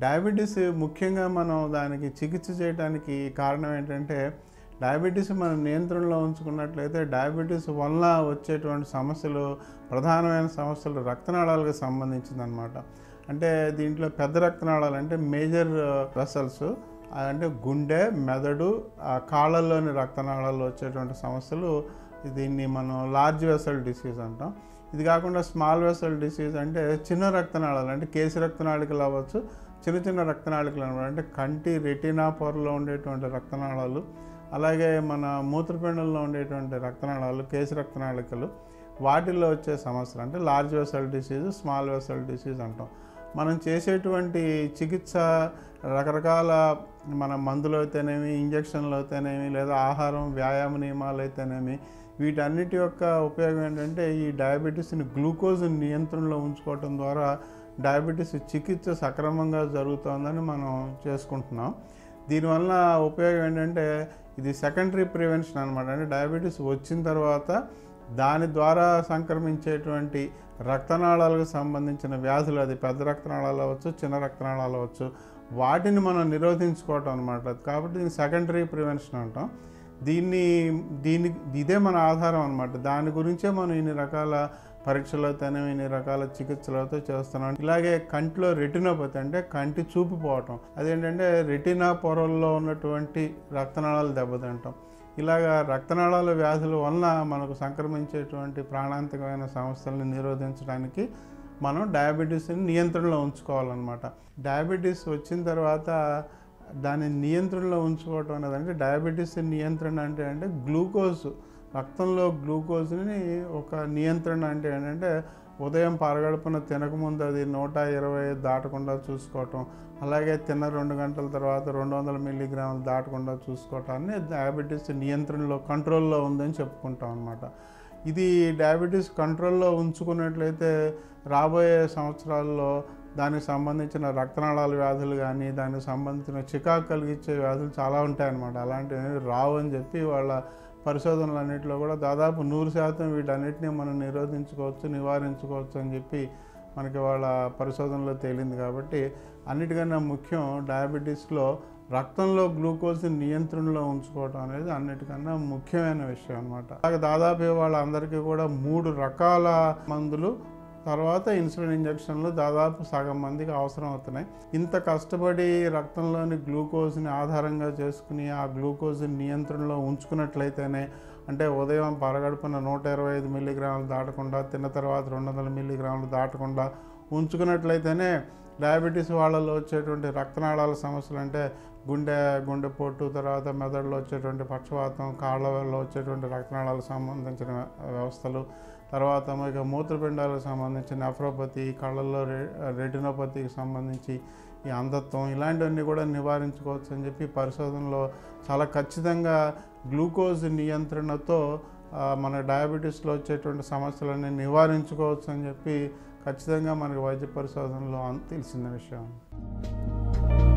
diabetes ముఖ్యంగా మనం దానికి చికిత్స చేయడానికి కారణం ఏంటంటే డయాబెటీస్ మనం నియంత్రణలో ఉంచుకున్నట్లయితే డయాబెటీస్ వల్ల వచ్చేటువంటి సమస్యలు ప్రధానమైన సమస్యలు రక్తనాళాలకు సంబంధించిందనమాట అంటే దీంట్లో పెద్ద రక్తనాళాలు అంటే మేజర్ వెసల్స్ అంటే గుండె మెదడు ఆ కాళ్ళల్లోని రక్తనాళాల్లో వచ్చేటువంటి సమస్యలు దీన్ని మనం లార్జ్ వెసల్ డిసీజ్ అంటాం ఇది కాకుండా స్మాల్ వెసల్ డిసీజ్ అంటే చిన్న రక్తనాళాలు అంటే కేసి రక్తనాళికలు అవ్వచ్చు చిన్న చిన్న రక్తనాళికలు అనమాట అంటే కంటి రెటీనా పొరలో ఉండేటువంటి రక్తనాళాలు అలాగే మన మూత్రపిండంలో ఉండేటువంటి రక్తనాళాలు కేసి రక్తనాళికలు వాటిల్లో వచ్చే సమస్యలు అంటే large vessel disease small vessel disease అంటాం మనం చేసేటువంటి చికిత్స రకరకాల మన మందులు అయితేనేమి ఇంజక్షన్లు అయితేనేమి లేదా ఆహారం వ్యాయామ నియమాలు అయితేనేమి వీటన్నిటి యొక్క ఉపయోగం ఏంటంటే ఈ డయాబెటీస్ని గ్లూకోజ్ నియంత్రణలో ఉంచుకోవటం ద్వారా డయాబెటీస్ చికిత్స సక్రమంగా జరుగుతుందని మనం చేసుకుంటున్నాం దీనివల్ల ఉపయోగం ఏంటంటే ఇది సెకండరీ ప్రివెన్షన్ అనమాట అంటే డయాబెటీస్ వచ్చిన తర్వాత దాని ద్వారా సంక్రమించేటువంటి రక్తనాళాలకు సంబంధించిన వ్యాధులు అది పెద్ద రక్తనాళాలు అవ్వచ్చు చిన్న రక్తనాళాలు అవ్వచ్చు వాటిని మనం నిరోధించుకోవటం అనమాట కాబట్టి దీన్ని సెకండరీ ప్రివెన్షన్ అంటాం దీన్ని దీని ఇదే మన ఆధారం అనమాట దాని గురించే మనం ఇన్ని రకాల పరీక్షలు అయితేనే ఇన్ని రకాల చికిత్సలు అయితే చేస్తున్నాం ఇలాగే కంటిలో రెటినోపతి అంటే కంటి చూపు పోవటం అదేంటంటే రెటినా పొరల్లో ఉన్నటువంటి రక్తనాళాలు దెబ్బతింటాం ఇలాగా రక్తనాళాల వ్యాధుల వలన మనకు సంక్రమించేటువంటి ప్రాణాంతకమైన సమస్యలను నిరోధించడానికి మనం డయాబెటీస్ని నియంత్రణలో ఉంచుకోవాలన్నమాట డయాబెటీస్ వచ్చిన తర్వాత దాన్ని నియంత్రణలో ఉంచుకోవటం అనేది అంటే డయాబెటీస్ నియంత్రణ అంటే అంటే గ్లూకోజ్ రక్తంలో గ్లూకోజ్ని ఒక నియంత్రణ అంటే ఏంటంటే ఉదయం పరగడుపున తినకముందు అది నూట ఇరవై దాటకుండా చూసుకోవటం అలాగే తిన్న రెండు గంటల తర్వాత రెండు వందల మిల్లీగ్రాములు దాటకుండా చూసుకోవటాన్ని డయాబెటీస్ నియంత్రణలో కంట్రోల్లో ఉందని చెప్పుకుంటాం అనమాట ఇది డయాబెటీస్ కంట్రోల్లో ఉంచుకున్నట్లయితే రాబోయే సంవత్సరాల్లో దానికి సంబంధించిన రక్తనాళాల వ్యాధులు కానీ దానికి సంబంధించిన చికాకు కలిగించే వ్యాధులు చాలా ఉంటాయన్నమాట అలాంటివి రావు అని చెప్పి వాళ్ళ పరిశోధనలన్నింటిలో కూడా దాదాపు నూరు శాతం వీటన్నిటిని మనం నిరోధించుకోవచ్చు నివారించుకోవచ్చు అని చెప్పి మనకి వాళ్ళ పరిశోధనలో తేలింది కాబట్టి అన్నిటికన్నా ముఖ్యం డయాబెటీస్లో రక్తంలో గ్లూకోజ్ నియంత్రణలో ఉంచుకోవడం అనేది అన్నిటికన్నా ముఖ్యమైన విషయం అనమాట అలాగే దాదాపు వాళ్ళందరికీ కూడా మూడు రకాల మందులు తర్వాత ఇన్సులిన్ ఇంజక్షన్లు దాదాపు సగం మందికి అవసరం అవుతున్నాయి ఇంత కష్టపడి రక్తంలోని గ్లూకోజ్ని ఆధారంగా చేసుకుని ఆ గ్లూకోజ్ నియంత్రణలో ఉంచుకున్నట్లయితేనే అంటే ఉదయం పరగడుపున నూట ఇరవై ఐదు మిల్లీగ్రాములు దాటకుండా తిన్న తర్వాత రెండు వందల మిల్లీగ్రాములు దాటకుండా ఉంచుకున్నట్లయితేనే డయాబెటీస్ వాళ్ళలో వచ్చేటువంటి రక్తనాళాల సమస్యలు అంటే గుండె గుండెపోటు తర్వాత మెదడులో వచ్చేటువంటి పక్షవాతం కాళ్ళలో వచ్చేటువంటి రక్తనాళాలకు సంబంధించిన వ్యవస్థలు తర్వాత ఇక మూత్రపిండాలకు సంబంధించి నెఫ్రోపతి కళ్ళల్లో రె రెటినోపతికి సంబంధించి ఈ అంధత్వం ఇలాంటివన్నీ కూడా నివారించుకోవచ్చు అని చెప్పి పరిశోధనలో చాలా ఖచ్చితంగా గ్లూకోజ్ నియంత్రణతో ఆ, మన డయాబెటీస్లో వచ్చేటువంటి సమస్యలన్నీ నివారించుకోవచ్చు అని చెప్పి ఖచ్చితంగా మనకి వైద్య పరిశోధనలో అన్- తెలిసిన విషయం